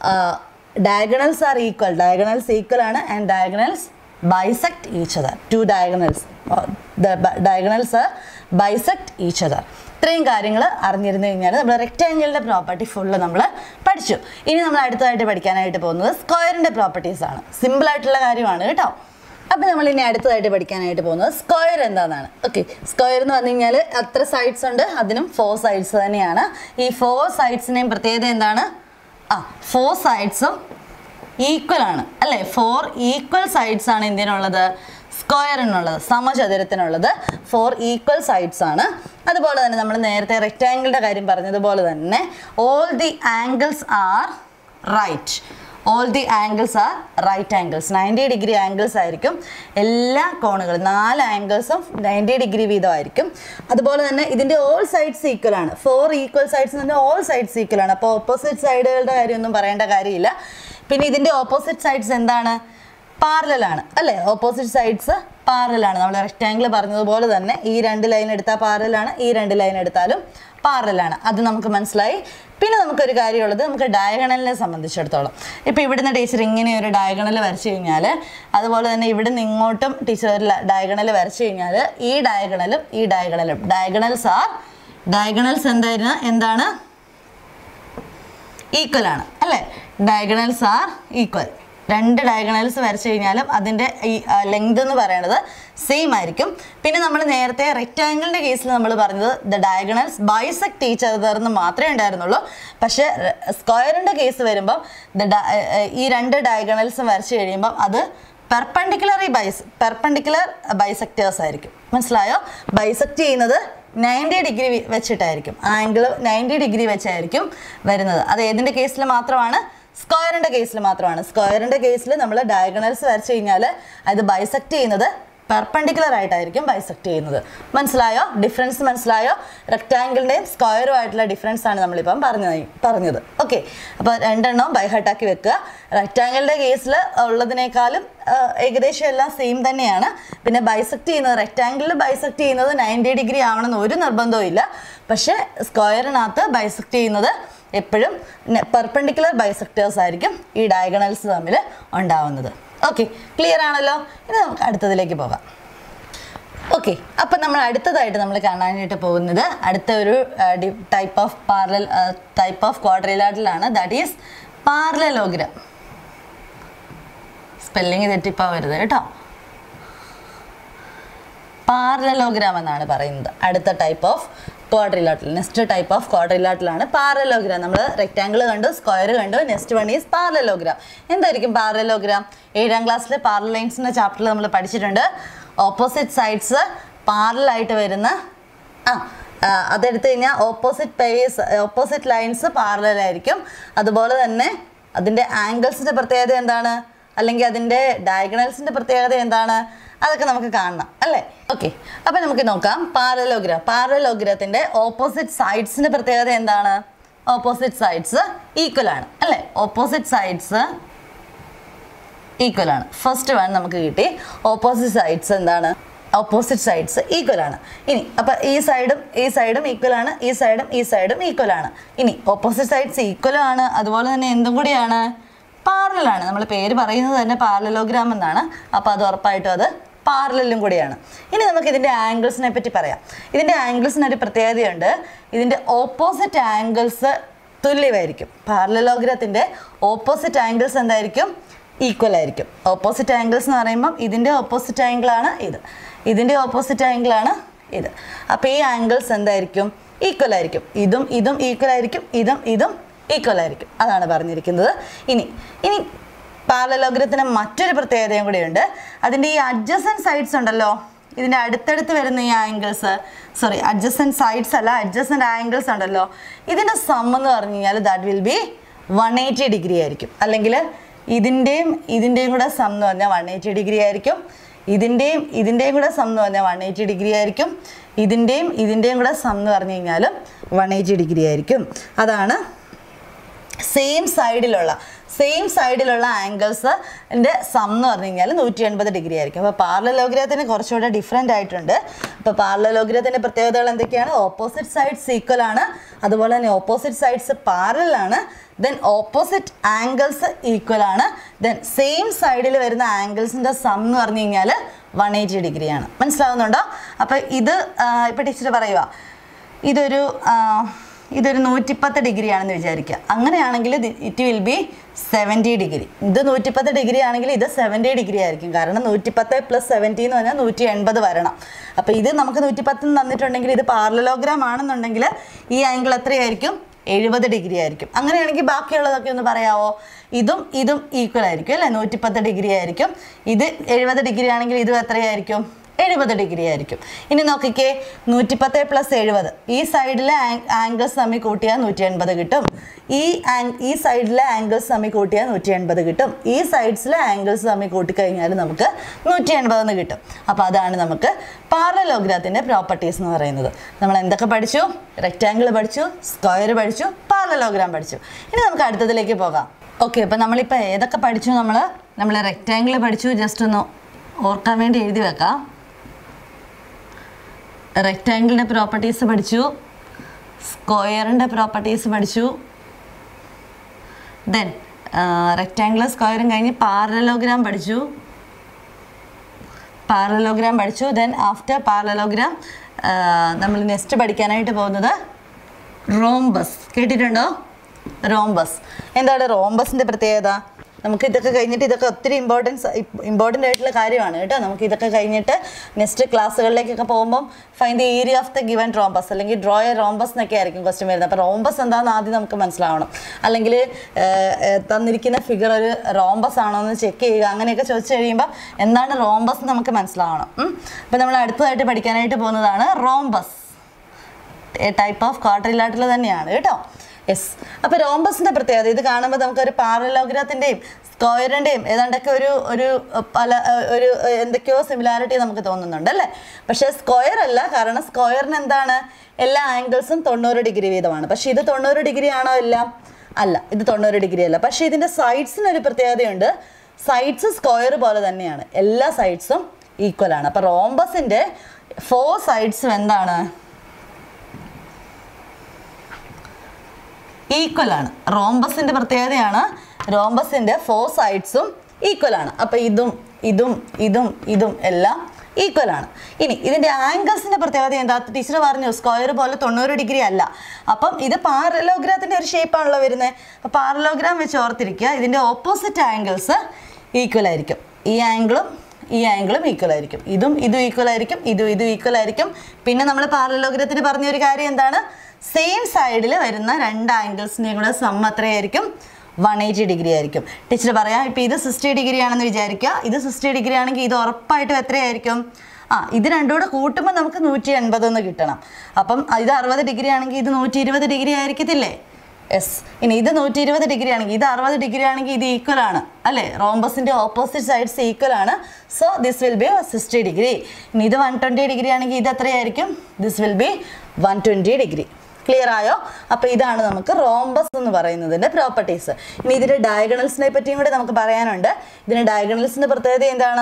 diagonals are equal diagonals equal ആണ് and diagonals bisect each other two diagonals the bi- diagonals are bisect each other ഇത്രയും കാര്യങ്ങൾ അറിഞ്ഞിരുന്നു കഴിഞ്ഞാൽ നമ്മൾ റെക്റ്റാങ്കിളിൻ്റെ പ്രോപ്പർട്ടി ഫുള്ള് നമ്മൾ പഠിച്ചു ഇനി നമ്മൾ അടുത്തതായിട്ട് പഠിക്കാനായിട്ട് പോകുന്നത് സ്ക്വയറിൻ്റെ പ്രോപ്പർട്ടീസ് ആണ് സിമ്പിൾ ആയിട്ടുള്ള കാര്യമാണ് കേട്ടോ അപ്പം നമ്മൾ ഇനി അടുത്തതായിട്ട് പഠിക്കാനായിട്ട് പോകുന്നത് സ്ക്വയർ എന്താണെന്നാണ് ഓക്കെ സ്ക്വയർ എന്ന് പറഞ്ഞു കഴിഞ്ഞാൽ എത്ര സൈഡ്സ് ഉണ്ട് അതിനും ഫോർ സൈഡ്സ് തന്നെയാണ് ഈ ഫോർ സൈഡ്സിനെയും പ്രത്യേകത എന്താണ് ആ ഫോർ സൈഡ്സും ഈക്വൽ ആണ് അല്ലേ ഫോർ ഈക്വൽ സൈഡ്സ് ആണ് എന്തിനുള്ളത് സ്ക്വയറിനുള്ളത് സമചതുരത്തിനുള്ളത് ഫോർ ഈക്വൽ സൈഡ്സ് ആണ് അതുപോലെ തന്നെ നമ്മൾ നേരത്തെ റെക്റ്റാങ്കിളിൻ്റെ കാര്യം പറഞ്ഞതുപോലെ തന്നെ all the angles are right all the angles are right angles ninety degree angles ആയിരിക്കും എല്ലാ കോണുകളും നാല് ആംഗിൾസും നയൻറ്റി ഡിഗ്രി വീതമായിരിക്കും അതുപോലെ തന്നെ ഇതിൻ്റെ ഓൾ സൈഡ്സ് ഈക്വൽ ആണ് ഫോർ ഈക്വൽ സൈഡ്സ് എന്ന് പറഞ്ഞാൽ ഓൾ സൈഡ്സ് ഈക്വൽ ആണ് അപ്പോൾ ഓപ്പോസിറ്റ് സൈഡുകളുടെ കാര്യമൊന്നും പറയേണ്ട കാര്യമില്ല പിന്നെ ഇതിൻ്റെ ഓപ്പോസിറ്റ് സൈഡ്സ് എന്താണ് പാരലാണ് അല്ലേ ഓപ്പോസിറ്റ് സൈഡ്സ് പാരലാണ് നമ്മൾ റെക്റ്റാങ്കിൾ പറഞ്ഞതുപോലെ തന്നെ ഈ രണ്ട് ലൈൻ എടുത്താൽ പാരലാണ് ഈ രണ്ട് ലൈൻ എടുത്താലും പാരലാണ് അത് നമുക്ക് മനസ്സിലായി പിന്നെ നമുക്കൊരു കാര്യമുള്ളത് നമുക്ക് ഡയഗണലിനെ സംബന്ധിച്ചിടത്തോളം ഇപ്പോൾ ഇവിടുന്ന് ടീച്ചർ ഇങ്ങനെ ഒരു ഡയഗണൽ വരച്ചു കഴിഞ്ഞാൽ അതുപോലെ തന്നെ ഇവിടുന്ന് ഇങ്ങോട്ടും ടീച്ചർ ഒരു ഡയഗണൽ വരച്ചു കഴിഞ്ഞാൽ ഈ ഡയഗണലും ഈ ഡയഗണലും ഡയഗണൽസ് ആർ ഡയഗണൽസ് എന്തായിരുന്നു എന്താണ് ഈക്വൽ ആണ് അല്ലേ ഡയഗണൽസ് ആർ ഈക്വൽ രണ്ട് ഡയഗണൽസ് വരച്ചു കഴിഞ്ഞാലും അതിൻ്റെ ഈ ലെങ്ത് എന്ന് പറയുന്നത് സെയിം ആയിരിക്കും പിന്നെ നമ്മൾ നേരത്തെ റെക്റ്റാങ്കിളിൻ്റെ കേസിൽ നമ്മൾ പറഞ്ഞത് ദ ഡയഗണൽസ് ബൈസെക്ട് ടീച്ച് എന്ന് മാത്രമേ ഉണ്ടായിരുന്നുള്ളൂ പക്ഷേ സ്ക്വയറിൻ്റെ കേസ് വരുമ്പം ദ ഈ രണ്ട് ഡയഗണൽസും വരച്ചു കഴിയുമ്പം അത് പെർപ്പണ്ടിക്കുലറി ബൈസ് പെർപ്പണ്ടിക്കുലർ ബൈസെക്ടേഴ്സ് ആയിരിക്കും മനസ്സിലായോ ബൈസെക്ട് ചെയ്യുന്നത് നയൻറ്റി ഡിഗ്രി വെച്ചിട്ടായിരിക്കും ആംഗിൾ നയൻറ്റി ഡിഗ്രി വെച്ചായിരിക്കും വരുന്നത് അത് ഏതിൻ്റെ കേസിൽ മാത്രമാണ് സ്ക്വയറിൻ്റെ കേസിൽ മാത്രമാണ് സ്ക്വയറിൻ്റെ കേസിൽ നമ്മൾ ഡയഗണൽസ് വരച്ചു കഴിഞ്ഞാൽ അത് ബൈസെക്ട് ചെയ്യുന്നത് പെർപ്പണ്ടിക്കുലർ ആയിട്ടായിരിക്കും ബൈസെക്ട് ചെയ്യുന്നത് മനസ്സിലായോ ഡിഫറൻസ് മനസ്സിലായോ റെക്റ്റാങ്കിളിൻ്റെയും സ്ക്വയറും ആയിട്ടുള്ള ഡിഫറൻസ് ആണ് നമ്മളിപ്പം പറഞ്ഞത് പറഞ്ഞത് ഓക്കെ അപ്പോൾ രണ്ടെണ്ണം ബൈഹട്ടാക്കി വെക്കുക റെക്റ്റാങ്കിളിൻ്റെ കേസിൽ ഉള്ളതിനേക്കാളും ആ, ഏകദേശം എല്ലാം സെയിം തന്നെയാണ് പിന്നെ ബൈസെക്ട് ചെയ്യുന്നത് റെക്റ്റാങ്കിളിൽ ബൈസെക്ട് ചെയ്യുന്നത് നയൻറ്റി ഡിഗ്രി ആവണമെന്ന് ഒരു നിർബന്ധവും ഇല്ല പക്ഷേ സ്ക്വയറിനകത്ത് ബൈസെക്ട് ചെയ്യുന്നത് എപ്പോഴും പെർപ്പണ്ടിക്കുലർ ബൈസെക്ടേഴ്സ് ആയിരിക്കും ഈ ഡയഗണൽസ് തമ്മിൽ ഉണ്ടാവുന്നത് ഓക്കെ ക്ലിയർ ആണല്ലോ ഇനി നമുക്ക് അടുത്തതിലേക്ക് പോകാം ഓക്കെ അപ്പം നമ്മൾ അടുത്തതായിട്ട് നമ്മൾ കാണാനായിട്ട് പോകുന്നത് അടുത്ത ഒരു type of parallel type of ക്വാഡ്രിലാറ്റിലാണ് ദാറ്റ് ഈസ് പാർലലോഗ്രാം സ്പെല്ലിങ് തെറ്റിപ്പോവരുത് കേട്ടോ പാരലോഗ്രാം എന്നാണ് പറയുന്നത് അടുത്ത type of quadrilateral next type of ക്വാഡ്രിലാറ്റിലാണ് പാരലോഗ്രാം നമ്മൾ റെക്റ്റാങ്കിൾ കണ്ടു സ്ക്വയർ കണ്ടു നെക്സ്റ്റ് വൺ ഈസ് പാരലോഗ്രാം എന്തായിരിക്കും പാരലോഗ്രാം ഏഴാം ക്ലാസ്സിലെ പാരലൈൻസിൻ്റെ ചാപ്റ്ററിൽ നമ്മൾ പഠിച്ചിട്ടുണ്ട് ഓപ്പോസിറ്റ് സൈഡ്സ് പാരലായിട്ട് വരുന്ന ആ ആ, അതെടുത്ത് കഴിഞ്ഞാൽ ഓപ്പോസിറ്റ് പേസ് ഓപ്പോസിറ്റ് ലൈൻസ് പാരലായിരിക്കും അതുപോലെ തന്നെ അതിൻ്റെ ആംഗിൾസിൻ്റെ പ്രത്യേകത എന്താണ് അല്ലെങ്കിൽ അതിൻ്റെ ഡയഗണൽസിൻ്റെ പ്രത്യേകത എന്താണ് അതൊക്കെ നമുക്ക് കാണണം അല്ലേ ഓക്കെ അപ്പം നമുക്ക് നോക്കാം പാരലോഗ്രാം പാരലോഗ്രാത്തിൻ്റെ ഓപ്പോസിറ്റ് സൈഡ്സിൻ്റെ പ്രത്യേകത എന്താണ് ഓപ്പോസിറ്റ് സൈഡ്സ് ഈക്വൽ ആണ് അല്ലേ ഓപ്പോസിറ്റ് സൈഡ്സ് ഈക്വൽ ആണ് ഫസ്റ്റ് വൺ നമുക്ക് കിട്ടി ഓപ്പോസിറ്റ് സൈഡ്സ് എന്താണ് ഓപ്പോസിറ്റ് സൈഡ്സ് ഈക്വൽ ആണ് ഇനി അപ്പം ഈ സൈഡും ഈ സൈഡും ഈക്വൽ ആണ് ഈ സൈഡും ഈ സൈഡും ഈക്വൽ ആണ് ഇനി ഓപ്പോസിറ്റ് സൈഡ്സ് ഈക്വലും ആണ് അതുപോലെ തന്നെ എന്തും കൂടിയാണ് പാരലാണ് നമ്മൾ പേര് പറയുന്നത് തന്നെ പാരലോഗ്രാം എന്നാണ് അപ്പോൾ അത് ഉറപ്പായിട്ടും അത് പാരലും കൂടിയാണ് ഇനി നമുക്ക് ഇതിൻ്റെ ആംഗിൾസിനെ പറ്റി പറയാം ഇതിൻ്റെ ആംഗിൾസിന് ഒരു പ്രത്യേകതയുണ്ട് ഇതിൻ്റെ ഓപ്പോസിറ്റ് ആംഗിൾസ് തുല്യമായിരിക്കും പാരലോഗ്രത്തിൻ്റെ ഓപ്പോസിറ്റ് ആംഗിൾസ് എന്തായിരിക്കും ഈക്വൽ ആയിരിക്കും ഓപ്പോസിറ്റ് ആംഗിൾസ് എന്ന് പറയുമ്പം ഇതിൻ്റെ ഓപ്പോസിറ്റ് ആംഗിളാണ് ഇത് ഇതിൻ്റെ ഓപ്പോസിറ്റ് ആംഗിളാണ് ഇത് അപ്പോൾ ഈ ആംഗിൾസ് എന്തായിരിക്കും ഈക്വൽ ആയിരിക്കും ഇതും ഇതും ഈക്വൽ ആയിരിക്കും ഇതും ഇതും ഈക്വൽ ആയിരിക്കും അതാണ് പറഞ്ഞിരിക്കുന്നത് ഇനി ഇനി പാരലോഗ്രത്തിന് മറ്റൊരു പ്രത്യേകതയും കൂടിയുണ്ട് അതിൻ്റെ ഈ അഡ്ജസൻ സൈഡ്സ് ഉണ്ടല്ലോ ഇതിൻ്റെ അടുത്തടുത്ത് വരുന്ന ഈ ആംഗിൾസ് സോറി അഡ്ജസൻ സൈഡ്സ് അല്ല അഡ്ജസൻ ആംഗിൾസ് ഉണ്ടല്ലോ ഇതിൻ്റെ സം എന്ന് പറഞ്ഞു കഴിഞ്ഞാൽ that will be one eighty degree ആയിരിക്കും അല്ലെങ്കിൽ ഇതിൻ്റെയും ഇതിൻ്റെയും കൂടെ സം എന്ന് പറഞ്ഞാൽ വൺ എയ്റ്റി ഡിഗ്രി ആയിരിക്കും ഇതിൻ്റെയും ഇതിൻ്റെയും കൂടെ സം എന്ന് പറഞ്ഞാൽ വൺ എയ്റ്റി ഡിഗ്രി ആയിരിക്കും ഇതിൻ്റെയും ഇതിൻ്റെയും കൂടെ സം എന്ന് പറഞ്ഞു കഴിഞ്ഞാലും വൺ എയ്റ്റി ഡിഗ്രി ആയിരിക്കും അതാണ് സെയിം സൈഡിലുള്ള സെയിം സൈഡിലുള്ള ആംഗിൾസ് ൻ്റെ സം എന്ന് പറഞ്ഞു കഴിഞ്ഞാൽ നൂറ്റി എൺപത് ഡിഗ്രി ആയിരിക്കും അപ്പോൾ പാർലലോഗ്രഹത്തിന് കുറച്ചുകൂടെ ഡിഫറെൻ്റ് ആയിട്ടുണ്ട് അപ്പോൾ പാർലലോഗ്രഹത്തിൻ്റെ പ്രത്യേകതകൾ എന്തൊക്കെയാണ് ഓപ്പോസിറ്റ് സൈഡ്സ് ഈക്വൽ ആണ് അതുപോലെ തന്നെ ഓപ്പോസിറ്റ് സൈഡ്സ് പാരലാണ് ദെൻ ഓപ്പോസിറ്റ് ആംഗിൾസ് ഈക്വൽ ആണ് ദെൻ സെയിം സൈഡിൽ വരുന്ന ആംഗിൾസിൻ്റെ സം എന്ന് പറഞ്ഞു കഴിഞ്ഞാൽ വൺ എയ്റ്റി ഡിഗ്രിയാണ് മനസ്സിലാവുന്നുണ്ടോ അപ്പോൾ ഇത് ഇപ്പോൾ ടീച്ചർ പറയുക ഇതൊരു ആ, ഇതൊരു നൂറ്റിപ്പത്ത് ഡിഗ്രി ആണെന്ന് വിചാരിക്കുക അങ്ങനെയാണെങ്കിൽ it will be seventy degree ഇത് നൂറ്റിപ്പത്ത് ഡിഗ്രി ആണെങ്കിൽ ഇത് സെവൻറ്റി ഡിഗ്രി ആയിരിക്കും കാരണം നൂറ്റിപ്പത്ത് പ്ലസ് സെവൻറ്റി എന്ന് പറഞ്ഞാൽ നൂറ്റി എൺപത് വരണം അപ്പോൾ ഇത് നമുക്ക് നൂറ്റിപ്പത്ത് തന്നിട്ടുണ്ടെങ്കിൽ ഇത് പാരലലോഗ്രാം ആണെന്നുണ്ടെങ്കിൽ ഈ ആംഗിൾ എത്രയായിരിക്കും എഴുപത് ഡിഗ്രി ആയിരിക്കും അങ്ങനെയാണെങ്കിൽ ബാക്കിയുള്ളതൊക്കെ ഒന്ന് പറയാവോ ഇതും ഇതും ഈക്വൽ ആയിരിക്കും അല്ലേ നൂറ്റിപ്പത്ത് ഡിഗ്രി ആയിരിക്കും ഇത് എഴുപത് ഡിഗ്രി ആണെങ്കിൽ ഇതും എത്രയായിരിക്കും എഴുപത് ഡിഗ്രി ആയിരിക്കും ഇനി നോക്കിക്കേ നൂറ്റിപ്പത്ത് പ്ലസ് എഴുപത് ഈ സൈഡിലെ ആംഗിൾസ് തമ്മിൽ കൂട്ടിയാൽ നൂറ്റി എൺപത് കിട്ടും ഈ ആംഗ് ഈ സൈഡിലെ ആംഗിൾസ് തമ്മിൽ കൂട്ടിയാൽ നൂറ്റി എൺപത് കിട്ടും ഈ സൈഡ്സിലെ ആംഗിൾസ് തമ്മിൽ കൂട്ടിക്കഴിഞ്ഞാൽ നമുക്ക് നൂറ്റി എൺപതെന്ന് കിട്ടും അപ്പോൾ അതാണ് നമുക്ക് പാരലോഗ്രാത്തിൻ്റെ പ്രോപ്പർട്ടീസ് എന്ന് പറയുന്നത് നമ്മൾ എന്തൊക്കെ പഠിച്ചു റെക്റ്റാങ്കിൾ പഠിച്ചു സ്ക്വയർ പഠിച്ചു പാരലോഗ്രാം പഠിച്ചു ഇനി നമുക്ക് അടുത്തതിലേക്ക് പോകാം ഓക്കെ അപ്പോൾ നമ്മളിപ്പോൾ ഏതൊക്കെ പഠിച്ചു നമ്മൾ നമ്മൾ റെക്റ്റാങ്കിൾ പഠിച്ചു ജസ്റ്റ് ഒന്ന് ഓർക്കാൻ വേണ്ടി എഴുതി വെക്കാം റെക്റ്റാങ്കിളിൻ്റെ പ്രോപ്പർട്ടീസ് പഠിച്ചു സ്ക്വയറിൻ്റെ പ്രോപ്പർട്ടീസ് പഠിച്ചു ദെൻ റെക്റ്റാങ്കിൾ സ്ക്വയറും കഴിഞ്ഞ് പാരലോഗ്രാം പഠിച്ചു പാരലോഗ്രാം പഠിച്ചു ദെൻ ആഫ്റ്റർ പാരലോഗ്രാം നമ്മൾ നെക്സ്റ്റ് പഠിക്കാനായിട്ട് പോകുന്നത് റോംബസ് കേട്ടിട്ടുണ്ടോ റോംബസ് എന്താണ് റോംബസിൻ്റെ പ്രത്യേകത നമുക്ക് ഇതൊക്കെ കഴിഞ്ഞിട്ട് ഇതൊക്കെ ഒത്തിരി ഇമ്പോർട്ടൻസ് ഇമ്പോർട്ടൻ്റ് ആയിട്ടുള്ള കാര്യമാണ് കേട്ടോ നമുക്ക് ഇതൊക്കെ കഴിഞ്ഞിട്ട് നെക്സ്റ്റ് ക്ലാസ്സുകളിലേക്കൊക്കെ പോകുമ്പം find the area of the given rhombus അല്ലെങ്കിൽ ഡ്രോ എ റോംബസ് എന്നൊക്കെ ആയിരിക്കും ക്വസ്റ്റ്യൻ വരുന്നത് അപ്പോൾ റോംബസ് എന്താണെന്ന് ആദ്യം നമുക്ക് മനസ്സിലാവണം അല്ലെങ്കിൽ തന്നിരിക്കുന്ന ഫിഗർ ഒരു റോംബസ് ആണോ എന്ന് ചെക്ക് ചെയ്യുക അങ്ങനെയൊക്കെ ചോദിച്ചു കഴിയുമ്പോൾ എന്താണ് റോംബസ് എന്ന് നമുക്ക് മനസ്സിലാവണം അപ്പോൾ നമ്മൾ അടുത്തതായിട്ട് പഠിക്കാനായിട്ട് പോകുന്നതാണ് rhombus a type of quadrilateral തന്നെയാണ് കേട്ടോ യെസ് അപ്പോൾ റോംബസിൻ്റെ പ്രത്യേകത ഇത് കാണുമ്പോൾ നമുക്കൊരു പാരലോഗ്രത്തിൻ്റെയും സ്ക്വയറിൻ്റെയും ഏതാണ്ടൊക്കെ ഒരു ഒരു പല ഒരു എന്തൊക്കെയോ സിമിലാരിറ്റി നമുക്ക് തോന്നുന്നുണ്ട് അല്ലേ പക്ഷേ സ്ക്വയർ അല്ല കാരണം സ്ക്വയറിന് എന്താണ് എല്ലാ ആംഗിൾസും തൊണ്ണൂറ് ഡിഗ്രി വീതമാണ് പക്ഷേ ഇത് തൊണ്ണൂറ് ഡിഗ്രി ആണോ എല്ലാം അല്ല ഇത് തൊണ്ണൂറ് ഡിഗ്രി അല്ല പക്ഷേ ഇതിൻ്റെ സൈഡ്സിന് ഒരു പ്രത്യേകതയുണ്ട് സൈഡ്സ് സ്ക്വയർ പോലെ തന്നെയാണ് എല്ലാ സൈഡ്സും ഈക്വൽ ആണ് അപ്പോൾ റോംബസിൻ്റെ ഫോർ സൈഡ്സും എന്താണ് ഈക്വൽ ആണ് റോംബസിന്റെ പ്രത്യേകതയാണ് റോംബസിന്റെ ഫോർ സൈഡ്സും ഈക്വൽ ആണ് അപ്പൊ ഇതും ഇതും ഇതും ഇതും എല്ലാം ഈക്വൽ ആണ് ഇനി ഇതിന്റെ ആംഗിൾസിന്റെ പ്രത്യേകത എന്താ ടീച്ചർ പറഞ്ഞു സ്ക്വയർ പോലെ തൊണ്ണൂറ് ഡിഗ്രി അല്ല അപ്പം ഇത് പാരലോഗ്രാത്തിന്റെ ഒരു ഷേപ്പാണല്ലോ വരുന്നത് അപ്പൊ പാരലോഗ്രാം വെച്ച് ഓർത്തിരിക്കുക ഇതിന്റെ ഓപ്പോസിറ്റ് ആംഗിൾസ് ഈക്വൽ ആയിരിക്കും ഈ ആംഗിളും ഈ ആംഗിളും ഈക്വൽ ആയിരിക്കും ഇതും ഇതും ഈക്വൽ ആയിരിക്കും ഇതും ഇതും ഈക്വൽ ആയിരിക്കും പിന്നെ നമ്മൾ പാരലോഗ്രത്തിന് പറഞ്ഞ ഒരു കാര്യം എന്താണ് സെയിം സൈഡിൽ വരുന്ന രണ്ട് ആംഗിൾസിൻ്റെയും കൂടെ സം എത്രയായിരിക്കും വൺ എയ്റ്റി ഡിഗ്രി ആയിരിക്കും ടീച്ചർ പറയാം ഇപ്പം ഇത് സിക്സ്റ്റി ഡിഗ്രി ആണെന്ന് വിചാരിക്കുക ഇത് സിക്സ്റ്റി ഡിഗ്രി ആണെങ്കിൽ ഇത് ഉറപ്പായിട്ടും എത്രയായിരിക്കും ആ ഇത് രണ്ടും കൂടെ കൂട്ടുമ്പോൾ നമുക്ക് നൂറ്റി എൺപതെന്ന് കിട്ടണം അപ്പം ഇത് അറുപത് ഡിഗ്രി ആണെങ്കിൽ ഇത് നൂറ്റി ഇരുപത് ഡിഗ്രി ആയിരിക്കത്തില്ലേ യെസ് ഇനി ഇത് നൂറ്റി ഇരുപത് ഡിഗ്രി ആണെങ്കിൽ ഇത് അറുപത് ഡിഗ്രി ആണെങ്കിൽ ഇത് ഈക്വൽ ആണ് അല്ലേ റോംബസിന്റെ ഓപ്പോസിറ്റ് സൈഡ്സ് ഈക്വൽ ആണ് so this will be sixty degree ഇനി ഇത് വൺ ട്വൻറ്റി ഡിഗ്രി ആണെങ്കിൽ ഇത് എത്രയായിരിക്കും this will be one twenty degree clear ആയോ അപ്പോൾ ഇതാണ് നമുക്ക് റോംബസ് എന്ന് പറയുന്നതിൻ്റെ പ്രോപ്പർട്ടീസ് ഇനി ഇതിൻ്റെ ഡയഗണൽസിനെ പറ്റിയും കൂടെ നമുക്ക് പറയാനുണ്ട് ഇതിൻ്റെ ഡയഗണൽസിൻ്റെ പ്രത്യേകത എന്താണ്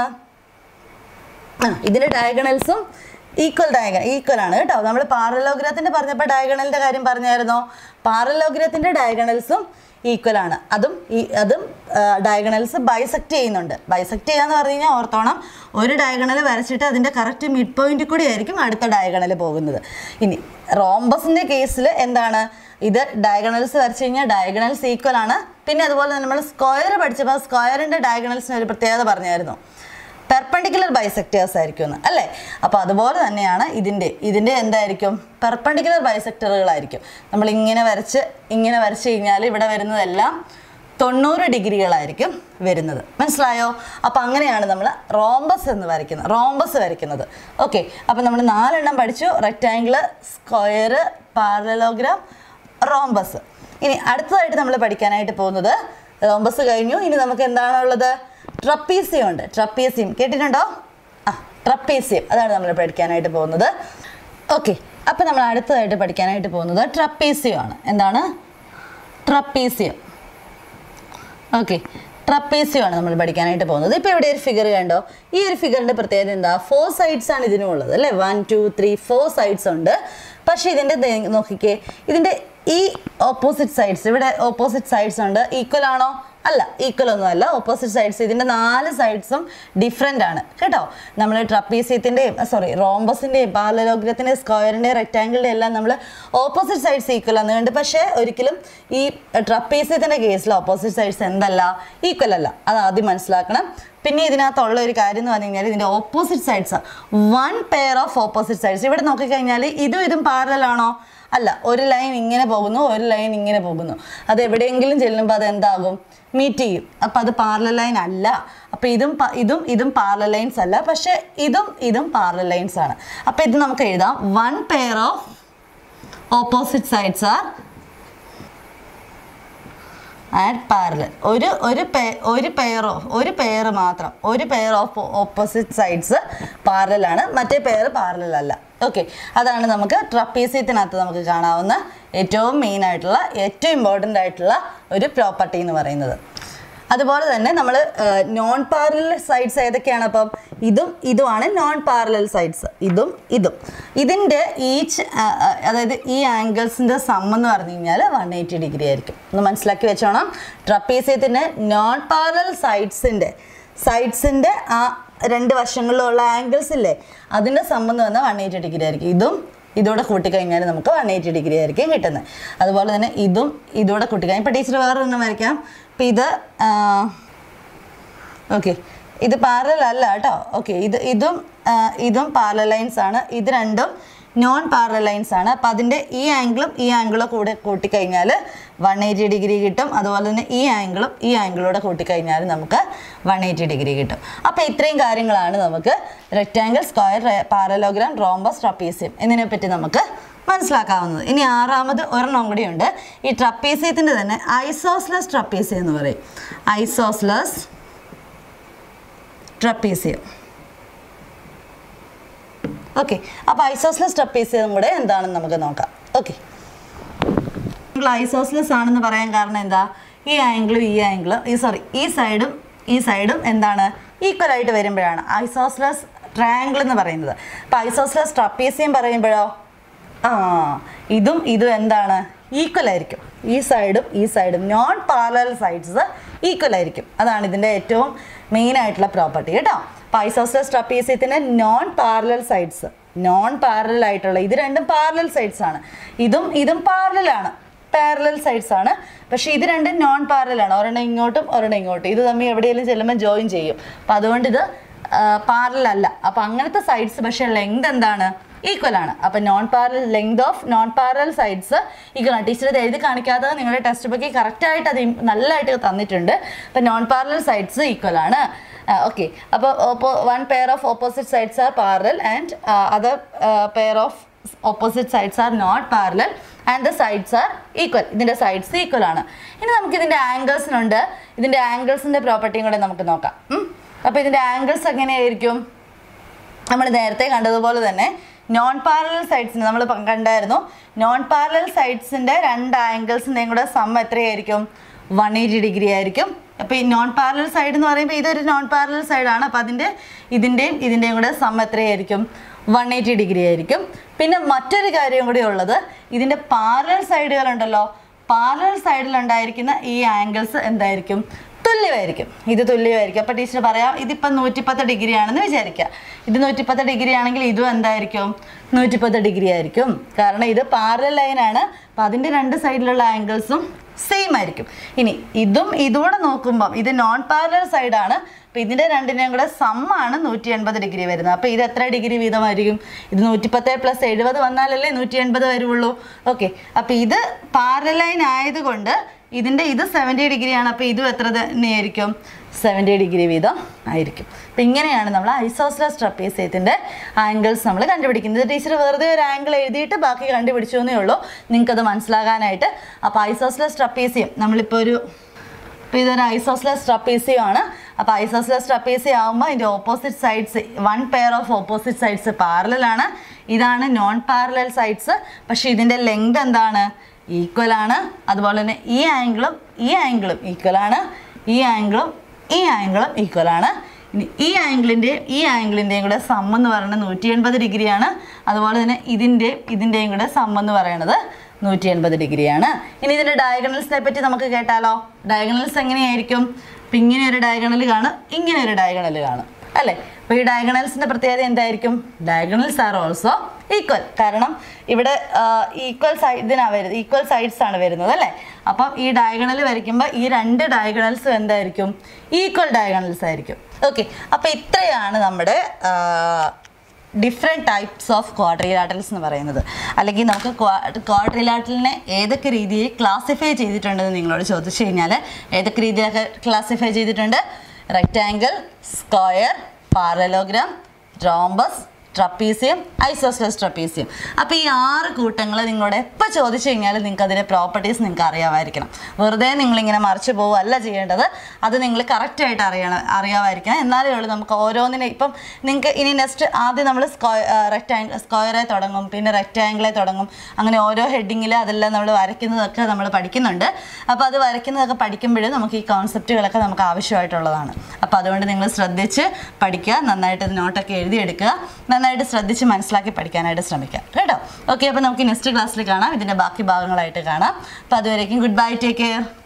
ആ ഇതിന്റെ ഡയഗണൽസും ഈക്വൽ ഡയഗൺ ഈക്വൽ ആണ് കേട്ടോ നമ്മൾ പാരലോഗ്രത്തിന്റെ പറഞ്ഞപ്പോൾ ഡയഗണലിന്റെ കാര്യം പറഞ്ഞായിരുന്നോ പാരലോഗ്രത്തിന്റെ ഡയഗണൽസും ഈക്വൽ ആണ് അതും ഈ അതും ഡയഗണൽസ് ബൈസെക്ട് ചെയ്യുന്നുണ്ട് ബൈസെക്ട് ചെയ്യാന്ന് പറഞ്ഞു കഴിഞ്ഞാൽ ഓർത്തോണം ഒരു ഡയഗണൽ വരച്ചിട്ട് അതിന്റെ കറക്റ്റ് മിഡ് പോയിന്റ് കൂടി ആയിരിക്കും അടുത്ത ഡയഗണൽ പോകുന്നത് ഇനി റോംബസിന്റെ കേസിൽ എന്താണ് ഇത് ഡയഗണൽസ് വരച്ചു കഴിഞ്ഞാൽ ഡയഗണൽസ് ഈക്വൽ ആണ് പിന്നെ അതുപോലെ തന്നെ നമ്മൾ സ്ക്വയർ പഠിച്ചപ്പോൾ സ്ക്വയറിന്റെ ഡയഗണൽസിന് ഒരു പ്രത്യേകത പറഞ്ഞായിരുന്നു പെർപ്പണ്ടിക്കുലർ ബൈസെക്ടേഴ്സ് ആയിരിക്കും എന്ന് അല്ലേ അപ്പോൾ അതുപോലെ തന്നെയാണ് ഇതിൻ്റെ ഇതിൻ്റെ എന്തായിരിക്കും പെർപ്പണ്ടിക്കുലർ ബൈസെക്ടറുകളായിരിക്കും നമ്മൾ ഇങ്ങനെ വരച്ച് ഇങ്ങനെ വരച്ച് കഴിഞ്ഞാൽ ഇവിടെ വരുന്നതെല്ലാം തൊണ്ണൂറ് ഡിഗ്രികളായിരിക്കും വരുന്നത് മനസ്സിലായോ അപ്പോൾ അങ്ങനെയാണ് നമ്മൾ റോംബസ് എന്ന് വരയ്ക്കുന്നത് റോംബസ് വരയ്ക്കുന്നത് ഓക്കെ അപ്പോൾ നമ്മൾ നാലെണ്ണം പഠിച്ചു റെക്റ്റാങ്കിൾ സ്ക്വയർ പാരലോഗ്രാം റോംബസ് ഇനി അടുത്തതായിട്ട് നമ്മൾ പഠിക്കാനായിട്ട് പോകുന്നത് റോംബസ് കഴിഞ്ഞു ഇനി നമുക്ക് എന്താണുള്ളത് ട്രപ്പീസിയം ഉണ്ട് ട്രപ്പീസിയം കേട്ടിട്ടുണ്ടോ ആ ട്രപ്പീസിയം അതാണ് നമ്മൾ പഠിക്കാനായിട്ട് പോകുന്നത് ഓക്കെ അപ്പോൾ നമ്മൾ അടുത്തതായിട്ട് പഠിക്കാനായിട്ട് പോകുന്നത് ട്രപ്പീസിയം ആണ് എന്താണ് ട്രപ്പീസിയം ഓക്കെ ട്രപ്പീസിയം ആണ് നമ്മൾ പഠിക്കാനായിട്ട് പോകുന്നത് ഇപ്പോൾ ഇവിടെ ഒരു ഫിഗർ കണ്ടോ ഈ ഒരു ഫിഗറിൻ്റെ പ്രത്യേകത എന്താ ഫോർ സൈഡ്സ് ആണ് ഇതിനും ഉള്ളത് അല്ലേ one two three four sides ഉണ്ട് പക്ഷേ ഇതിൻ്റെ ദേ നോക്കിക്കേ ഇതിൻ്റെ ഈ ഓപ്പോസിറ്റ് സൈഡ്സ് ഇവിടെ ഓപ്പോസിറ്റ് സൈഡ്സ് ഉണ്ട് ഈക്വൽ ആണോ അല്ല ഈക്വൽ ഒന്നും അല്ല ഓപ്പോസിറ്റ് സൈഡ്സ് ഇതിൻ്റെ നാല് സൈഡ്സും ഡിഫറെൻ്റ് ആണ് കേട്ടോ നമ്മൾ ട്രപ്പീസിയത്തിൻ്റെയും സോറി റോംബസിൻ്റെയും പാലലോഗ്രത്തിൻ്റെയും സ്ക്വയറിൻ്റെയും റെക്റ്റാങ്കിളിൻ്റെ എല്ലാം നമ്മൾ ഓപ്പോസിറ്റ് സൈഡ്സ് ഈക്വൽ ആണ് കണ്ട് പക്ഷേ ഒരിക്കലും ഈ ട്രപ്പീസിയത്തിൻ്റെ കേസിൽ ഓപ്പോസിറ്റ് സൈഡ്സ് എന്തല്ല ഈക്വൽ അല്ല അത് ആദ്യം മനസ്സിലാക്കണം പിന്നെ ഇതിനകത്തുള്ള ഒരു കാര്യം എന്ന് പറഞ്ഞു കഴിഞ്ഞാൽ ഇതിൻ്റെ opposite sides one pair of opposite sides ഇവിടെ നോക്കിക്കഴിഞ്ഞാൽ ഇതും ഇതും പാരലാണോ അല്ല ഒരു ലൈൻ ഇങ്ങനെ പോകുന്നു ഒരു ലൈൻ ഇങ്ങനെ പോകുന്നു അത് എവിടെയെങ്കിലും ചെല്ലുമ്പോൾ അത് എന്താകും മീറ്റ് ചെയ്യും അപ്പം അത് പാരലൽ ലൈൻ അല്ല അപ്പം ഇതും പ- ഇതും ഇതും പാരലൽ ലൈൻസ് അല്ല പക്ഷേ ഇതും ഇതും പാരലൽ ലൈൻസ് ആണ് അപ്പം ഇത് നമുക്ക് എഴുതാം one pair of opposite sides are and parallel ഒരു ഒരു പേ ഒരു പെയർ ഓഫ് ഒരു പെയർ മാത്രം ഒരു പെയർ ഓഫ് ഓപ്പോസിറ്റ് സൈഡ്സ് പാരലാണ് മറ്റേ പെയർ പാരലൽ അല്ല ഓക്കെ അതാണ് നമുക്ക് ട്രപ്പീസിയത്തിനകത്ത് നമുക്ക് കാണാവുന്ന ഏറ്റവും മെയിൻ ആയിട്ടുള്ള ഏറ്റവും ഇമ്പോർട്ടൻ്റ് ആയിട്ടുള്ള ഒരു പ്രോപ്പർട്ടി എന്ന് പറയുന്നത് അതുപോലെ തന്നെ നമ്മൾ നോൺ പാരലൽ സൈഡ്സ് ഏതൊക്കെയാണ് അപ്പം ഇതും ഇതുമാണ് നോൺ പാരലൽ സൈഡ്സ് ഇതും ഇതും ഇതിൻ്റെ ഈച്ച് അതായത് ഈ ആംഗിൾസിൻ്റെ സം എന്ന് പറഞ്ഞു കഴിഞ്ഞാൽ വൺ എയ്റ്റി ഡിഗ്രി ആയിരിക്കും ഒന്ന് മനസ്സിലാക്കി വെച്ചോണം ട്രപ്പീസിയത്തിൻ്റെ നോൺ പാരലൽ സൈഡ്സിൻ്റെ സൈഡ്സിൻ്റെ ആ രണ്ട് വശങ്ങളിലുള്ള ആംഗിൾസ് ഇല്ലേ അതിൻ്റെ സം എന്ന് പറഞ്ഞാൽ വൺ എയ്റ്റി ഡിഗ്രി ആയിരിക്കും ഇതും ഇതോടെ കൂട്ടിക്കഴിഞ്ഞാൽ നമുക്ക് വൺ എയ്റ്റി ഡിഗ്രി ആയിരിക്കും കിട്ടുന്നത് അതുപോലെ തന്നെ ഇതും ഇതോടെ കൂട്ടിക്കഴിഞ്ഞാൽ ഇപ്പോൾ ടീച്ചർ വേറെ ഒന്നും വരയ്ക്കാം ഇപ്പം ഇത് ഓക്കെ ഇത് പാരലൽ അല്ല കേട്ടോ ഓക്കെ ഇത് ഇതും ആ, ഇതും പാരലൽ ലൈൻസ് ആണ് ഇത് രണ്ടും നോൺ പാരലൽ ലൈൻസ് ആണ് അപ്പം അതിൻ്റെ ഈ ആംഗിളും ഈ ആംഗിളും കൂടെ കൂട്ടിക്കഴിഞ്ഞാൽ വൺ എയ്റ്റി ഡിഗ്രി കിട്ടും അതുപോലെ തന്നെ ഈ ആംഗിളും ഈ ആംഗിളൂടെ കൂട്ടിക്കഴിഞ്ഞാൽ നമുക്ക് വൺ എയ്റ്റി ഡിഗ്രി കിട്ടും അപ്പോൾ ഇത്രയും കാര്യങ്ങളാണ് നമുക്ക് rectangle square parallelogram rhombus trapezium ഇതിനെപ്പറ്റി നമുക്ക് മനസ്സിലാക്കാവുന്നത് ഇനി ആറാമത് ഒരെണ്ണം കൂടിയുണ്ട് ഈ ട്രപ്പീസിയത്തിൻ്റെ തന്നെ ഐസോസ്ലസ് ട്രപ്പീസിയം എന്ന് പറയും ഐസോസ്ലസ് ട്രപ്പീസിയം ഓക്കെ അപ്പോൾ ഐസോസ്ലസ് ട്രപ്പീസിയം കൂടെ എന്താണെന്ന് നമുക്ക് നോക്കാം ഓക്കെ ആംഗിൾ ഐസോസ്ലസ് ആണെന്ന് പറയാൻ കാരണം എന്താ ഈ ആംഗിളും ഈ ആംഗിളും ഈ സോറി ഈ സൈഡും ഈ സൈഡും എന്താണ് ഈക്വൽ ആയിട്ട് വരുമ്പോഴാണ് ഐസോസ്ലസ് ട്രയാങ്കിൾ എന്ന് പറയുന്നത് അപ്പോൾ ഐസോസ്ലസ് ട്രപ്പീസിയം പറയുമ്പോഴോ ആ ഇതും ഇതും എന്താണ് ഈക്വൽ ആയിരിക്കും ഈ സൈഡും ഈ സൈഡും നോൺ പാരലൽ സൈഡ്സ് ഈക്വൽ ആയിരിക്കും അതാണ് ഇതിൻ്റെ ഏറ്റവും മെയിൻ ആയിട്ടുള്ള പ്രോപ്പർട്ടി കേട്ടോ അപ്പോൾ ഐസോസ്ലസ് ട്രപ്പീസിയത്തിൻ്റെ non parallel sides non parallel ആയിട്ടുള്ള ഇത് രണ്ടും പാരലൽ സൈഡ്സ് ആണ് ഇതും ഇതും പാരലൽ ആണ് പാരലൽ സൈഡ്സ് ആണ് പക്ഷേ ഇത് രണ്ടും നോൺ പാരലൽ ആണ് ഒരെണ്ണം ഇങ്ങോട്ടും ഒരെണ്ണം ഇങ്ങോട്ടും ഇത് തമ്മിൽ എവിടെയെങ്കിലും ചെല്ലുമ്പോൾ ജോയിൻ ചെയ്യും അപ്പം അതുകൊണ്ട് ഇത് പാരലൽ അല്ല അപ്പം അങ്ങനത്തെ സൈഡ്സ് പക്ഷേ ലെങ്ത് എന്താണ് ഈക്വൽ ആണ് അപ്പം non parallel length of non parallel sides equal ആണ് ടീച്ചർ ഇത് എഴുതി കാണിക്കാതെ നിങ്ങളുടെ ടെക്സ്റ്റ് ബുക്കിൽ കറക്റ്റായിട്ട് അത് im- നല്ലതായിട്ട് തന്നിട്ടുണ്ട് അപ്പം നോൺ പാരലൽ സൈഡ്സ് ഈക്വൽ ആണ് ഓക്കെ അപ്പോൾ one pair of opposite sides are parallel and other pair of opposite sides are not parallel and the sides are equal ഇതിൻ്റെ സൈഡ്സ് ഈക്വൽ ആണ് ഇനി നമുക്ക് ഇതിൻ്റെ ആംഗിൾസിനുണ്ട് ഇതിൻ്റെ ആംഗിൾസിൻ്റെ പ്രോപ്പർട്ടിയും കൂടെ നമുക്ക് നോക്കാം അപ്പോൾ ഇതിൻ്റെ ആംഗിൾസ് എങ്ങനെയായിരിക്കും നമ്മൾ നേരത്തെ കണ്ടതുപോലെ തന്നെ നോൺ പാരലൽ സൈഡ്സിന് നമ്മൾ കണ്ടായിരുന്നു നോൺ പാരലൽ സൈഡ്സിൻ്റെ രണ്ട് ആംഗിൾസിൻ്റെയും കൂടെ സം എത്രയായിരിക്കും വൺ എയ്റ്റി ഡിഗ്രി ആയിരിക്കും അപ്പോൾ ഈ നോൺ പാരലൽ സൈഡ് എന്ന് പറയുമ്പോൾ ഇതൊരു നോൺ പാരലൽ സൈഡാണ് അപ്പോൾ അതിൻ്റെ ഇതിൻ്റെയും ഇതിൻ്റെയും കൂടെ സം എത്രയായിരിക്കും വൺ എയ്റ്റി ഡിഗ്രി ആയിരിക്കും പിന്നെ മറ്റൊരു കാര്യം കൂടി ഉള്ളത് ഇതിൻ്റെ പാരലൽ സൈഡുകളുണ്ടല്ലോ പാരലൽ സൈഡിലുണ്ടായിരിക്കുന്ന ഈ ആംഗിൾസ് എന്തായിരിക്കും തുല്യമായിരിക്കും ഇത് തുല്യമായിരിക്കും അപ്പോൾ ടീച്ചർ പറയാം ഇതിപ്പം നൂറ്റിപ്പത്ത് ഡിഗ്രി ആണെന്ന് വിചാരിക്കുക ഇത് നൂറ്റിപ്പത്ത് ഡിഗ്രി ആണെങ്കിൽ ഇതും എന്തായിരിക്കും നൂറ്റിപ്പത്ത് ഡിഗ്രി ആയിരിക്കും കാരണം ഇത് പാരലൽ ലൈനാണ് അപ്പം അതിൻ്റെ രണ്ട് സൈഡിലുള്ള ആംഗിൾസും സെയിം ആയിരിക്കും ഇനി ഇതും ഇതുകൂടെ നോക്കുമ്പം ഇത് നോൺ പാരലൽ സൈഡാണ് അപ്പോൾ ഇതിൻ്റെ രണ്ടിനെയും കൂടെ സമ്മാണ് നൂറ്റി എൺപത് ഡിഗ്രി വരുന്നത് അപ്പോൾ ഇത് എത്ര ഡിഗ്രി വീതമായിരിക്കും ഇത് നൂറ്റിപ്പത്ത് പ്ലസ് എഴുപത് വന്നാലല്ലേ നൂറ്റി എൺപത് വരുള്ളൂ ഓക്കെ അപ്പോൾ ഇത് പാരലൈൻ ആയതുകൊണ്ട് ഇതിൻ്റെ ഇത് സെവൻറ്റി ഡിഗ്രിയാണ് അപ്പോൾ ഇതും എത്ര തന്നെയായിരിക്കും സെവൻറ്റി ഡിഗ്രി വീതം ആയിരിക്കും അപ്പം ഇങ്ങനെയാണ് നമ്മൾ ഐസോസ്ലസ് ട്രപ്പീസിയത്തിൻ്റെ ആംഗിൾസ് നമ്മൾ കണ്ടുപിടിക്കുന്നത് ടീച്ചർ വെറുതെ ഒരു ആംഗിൾ എഴുതിയിട്ട് ബാക്കി കണ്ടുപിടിച്ചു എന്നേ ഉള്ളൂ നിങ്ങൾക്കത് മനസ്സിലാകാനായിട്ട് അപ്പോൾ ഐസോസ്ലസ് ട്രപ്പീസിയം നമ്മളിപ്പോൾ ഒരു അപ്പോൾ ഇതൊരു ഐസോസ്ലസ് ട്രപ്പീസിയം ആണ് അപ്പോൾ ഐസോസ്ലസ് ട്രപ്പീസിയം ആകുമ്പോൾ ഇതിൻ്റെ opposite sides one pair of opposite sides പാരലാണ് ഇതാണ് നോൺ പാരലൽ സൈഡ്സ് പക്ഷേ ഇതിൻ്റെ ലെങ്ത് എന്താണ് ഈക്വൽ ആണ് അതുപോലെ തന്നെ ഈ ആംഗിളും ഈ ആംഗിളും ഈക്വൽ ആണ് ഈ ആംഗിളും ഈ ആംഗിളും ഈക്വൽ ആണ് ഇനി ഈ ആംഗിളിൻ്റെയും ഈ ആംഗിളിൻ്റെയും കൂടെ സം എന്ന് പറയുന്നത് നൂറ്റി എൺപത് ഡിഗ്രിയാണ് അതുപോലെ തന്നെ ഇതിൻ്റെയും ഇതിൻ്റെയും കൂടെ സം എന്ന് പറയുന്നത് നൂറ്റി എൺപത് ഡിഗ്രിയാണ് ഇനി ഇതിൻ്റെ ഡയഗണൽസിനെ പറ്റി നമുക്ക് കേട്ടാലോ ഡയഗണൽസ് എങ്ങനെയായിരിക്കും ഇപ്പം ഇങ്ങനെ ഒരു ഡയഗണൽ കാണും ഇങ്ങനെ ഒരു ഡയഗണൽ കാണും അല്ലേ അപ്പോൾ ഈ ഡയഗണൽസിൻ്റെ പ്രത്യേകത എന്തായിരിക്കും ഡയഗണൽസ് ആർ ഓൾസോ ഈക്വൽ കാരണം ഇവിടെ ഈക്വൽ സൈഡ് ഇതിനാണ് വരുന്നത് ഈക്വൽ സൈഡ്സ് ആണ് വരുന്നത് അല്ലേ അപ്പം ഈ ഡയഗണൽ വരയ്ക്കുമ്പോൾ ഈ രണ്ട് ഡയഗണൽസും എന്തായിരിക്കും ഈക്വൽ ഡയഗണൽസ് ആയിരിക്കും ഓക്കെ അപ്പോൾ ഇത്രയാണ് നമ്മുടെ ഡിഫറെൻറ്റ് ടൈപ്സ് ഓഫ് ക്വാഡ്രിലാറ്റൽസ് എന്ന് പറയുന്നത് അല്ലെങ്കിൽ നമുക്ക് ക്വാഡ്രിലാറ്റലിനെ ഏതൊക്കെ രീതിയിൽ ക്ലാസിഫൈ ചെയ്തിട്ടുണ്ടെന്ന് നിങ്ങളോട് ചോദിച്ചു കഴിഞ്ഞാൽ ഏതൊക്കെ രീതിയിലൊക്കെ ക്ലാസിഫൈ ചെയ്തിട്ടുണ്ട് rectangle square parallelogram rhombus trapezium isosceles trapezium അപ്പോൾ ഈ ആറ് കൂട്ടങ്ങൾ നിങ്ങളോട് എപ്പോൾ ചോദിച്ചു കഴിഞ്ഞാൽ നിങ്ങൾക്ക് അതിൻ്റെ പ്രോപ്പർട്ടീസ് നിങ്ങൾക്ക് അറിയാമായിരിക്കണം വെറുതെ നിങ്ങളിങ്ങനെ മറിച്ച് പോവുകയല്ല ചെയ്യേണ്ടത് അത് നിങ്ങൾ കറക്റ്റായിട്ട് അറിയണം അറിയാമായിരിക്കണം എന്നാലേ ഉള്ളൂ നമുക്ക് ഓരോന്നിനെ ഇപ്പം നിങ്ങൾക്ക് ഇനി നെക്സ്റ്റ് ആദ്യം നമ്മൾ സ്ക്വയർ റെക്റ്റാങ്കിൾ സ്ക്വയറെ തുടങ്ങും പിന്നെ റെക്റ്റാങ്കിളെ തുടങ്ങും അങ്ങനെ ഓരോ ഹെഡിങ്ങിൽ അതെല്ലാം നമ്മൾ വരയ്ക്കുന്നതൊക്കെ നമ്മൾ പഠിക്കുന്നുണ്ട് അപ്പോൾ അത് വരയ്ക്കുന്നതൊക്കെ പഠിക്കുമ്പോഴും നമുക്ക് ഈ കോൺസെപ്റ്റുകളൊക്കെ നമുക്ക് ആവശ്യമായിട്ടുള്ളതാണ് അപ്പോൾ അതുകൊണ്ട് നിങ്ങൾ ശ്രദ്ധിച്ച് പഠിക്കുക നന്നായിട്ട് ഇത് നോട്ടൊക്കെ എഴുതിയെടുക്കുക നന്നായിട്ട് ശ്രദ്ധിച്ച് മനസ്സിലാക്കി പഠിക്കാനായിട്ട് ശ്രമിക്കുക കേട്ടോ ഓക്കെ അപ്പോൾ നമുക്ക് നെക്സ്റ്റ് ക്ലാസ്സിൽ കാണാം ഇതിൻ്റെ ബാക്കി ഭാഗങ്ങളായിട്ട് കാണാം അപ്പോൾ അതുവരേക്കും ഗുഡ് ബൈ ടേക്ക് കെയർ